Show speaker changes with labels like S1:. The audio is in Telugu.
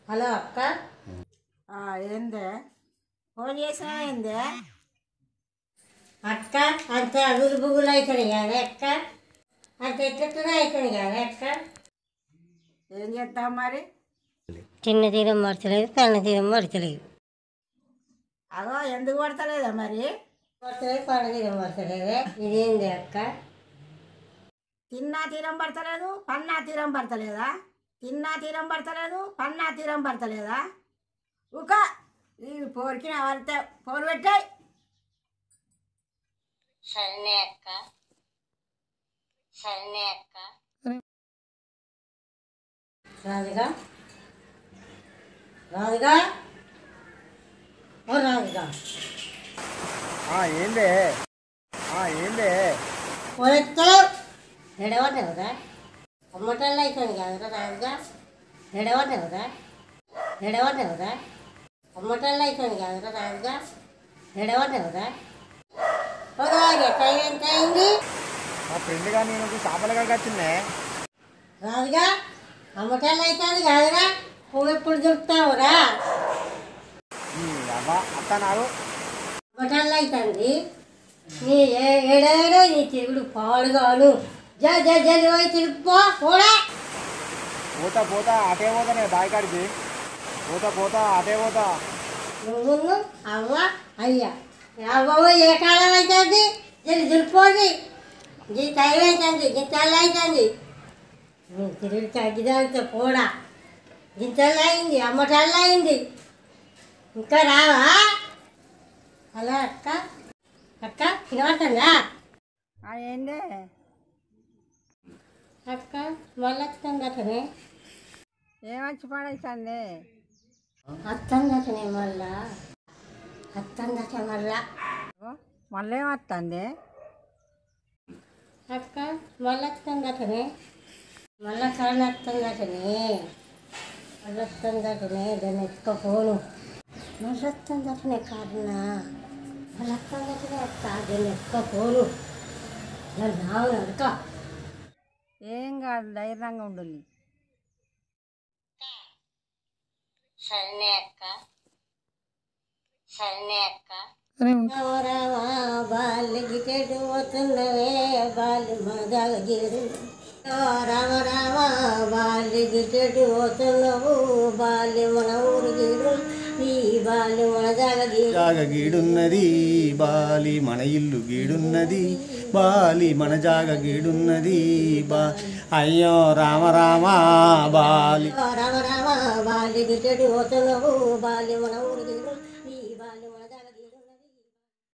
S1: హలో అక్క
S2: ఆ, ఏందే ఫోన్ చేసినా ఏందే
S1: అక్క అంత అగులు బుగులు అవుతుంది కదా అక్క అంత ఎట్లా అవుతుంది కదా అక్క
S2: ఏం చేద్దాం మరి
S1: చిన్న తీరం మరచలేదు పెన్న తీరం మరచలేదు
S2: అదో ఎందుకు పడతలేదా మరి
S1: మరచలేదు పండు తీరం మరచలేదు ఇదేంది అక్క
S2: తిన్నా తీరం పడతలేదు పన్నా తీరం పడతలేదా తిన్నా తీరం పడతలేదు పన్నా తీరం పడతలేదా ఉక ఈ పోరికి అంతే ఫోన్ పెట్టాయి
S1: సరేనే అక్క సరేనే అక్క రాదుగా రాదుగా ఓ రాదుగా
S3: ఏందే ఏందే
S1: పోలెత్తలేవు ఎడవనేవురా అమ్మటల్లో అయిపోయింది కదరా రాదుగా ఎడవనేవురా ఎడవనేవురా అమ్మటల్లో అయిపోయింది కదరా రాదుగా ఎడవనేవురా పొదవాగే టైం ఎంత అయింది
S3: మా ఫ్రెండ్ కానీ నేను చేపల కాడికి వచ్చిందే
S1: రాదుగా అమ్మటల్లో అవుతుంది కాదురా పువ్వు ఎప్పుడు దొరుకుతావురా
S3: అవ్వ అత్త నాకు
S1: అమ్మటల్లో అవుతుంది నీ ఏ- ఏడేడో నీ తిరుగుడు పాడుగాను జా జా జల్లి పోయి తిరుపో కూడా
S3: పోతా పోతా అటే పోతానే బావి కాడికి పోతా పోతా అటే పోతా
S1: నువ్వు అవ్వ అయ్యా అవ్వ ఏ కాలం అవుతుంది జల్లి దులిపోది ఈ టైం అవుతుంది గింతలు అవుతుంది నువ్వు తిరిగి తగ్గిదాంతో కూడా గింతలు అయింది అమ్మటల్లు అయింది ఇంకా రావా అలా అక్క అక్క వినవస్తుందా
S2: ఆ, ఏందే
S1: అక్క మళ్ళీ వస్తుంది అతనే
S2: ఏమచ్చి పడేసింది
S1: వస్తుంది అతనే మళ్ళా వస్తుంది అతను మళ్ళా
S2: మళ్ళీ ఏమొస్తుంది
S1: అక్క మళ్ళీ వస్తుంది అతనే మళ్ళా కరెంట్ వస్తుంది అతనే మళ్ళీ వస్తుంది అతనే దాన్ని ఎత్తుకోపోను మళ్ళీ వస్తుంది అతనే కారణ మళ్ళీ వస్తుంది అతనే అక్క దాన్ని ఎత్తుకోపోను దాన్ని నావు నడక
S2: ఏం కాదు ధైర్యంగా ఉండాలి
S1: సరేనే అక్క సరేనే అక్క రావా బాల్య గిటెడు పోతున్నవే బాల్య మదాల గిరు రామ రామ బాల్య గిటెడు పోతున్నావు బాల్య మన ఊరు గిరు ఈ బాల్య మన జాగ గిరు
S4: జాగ గీడున్నది బాలి మన ఇల్లు గీడున్నది బాలి మన జాగ గీడున్నది బా అయ్యో రామ రామ బాలి
S1: రామ రామ బాల్య గిటెడు పోతున్నావు బాల్య మన ఊరు గిరు ఈ బాల్య మన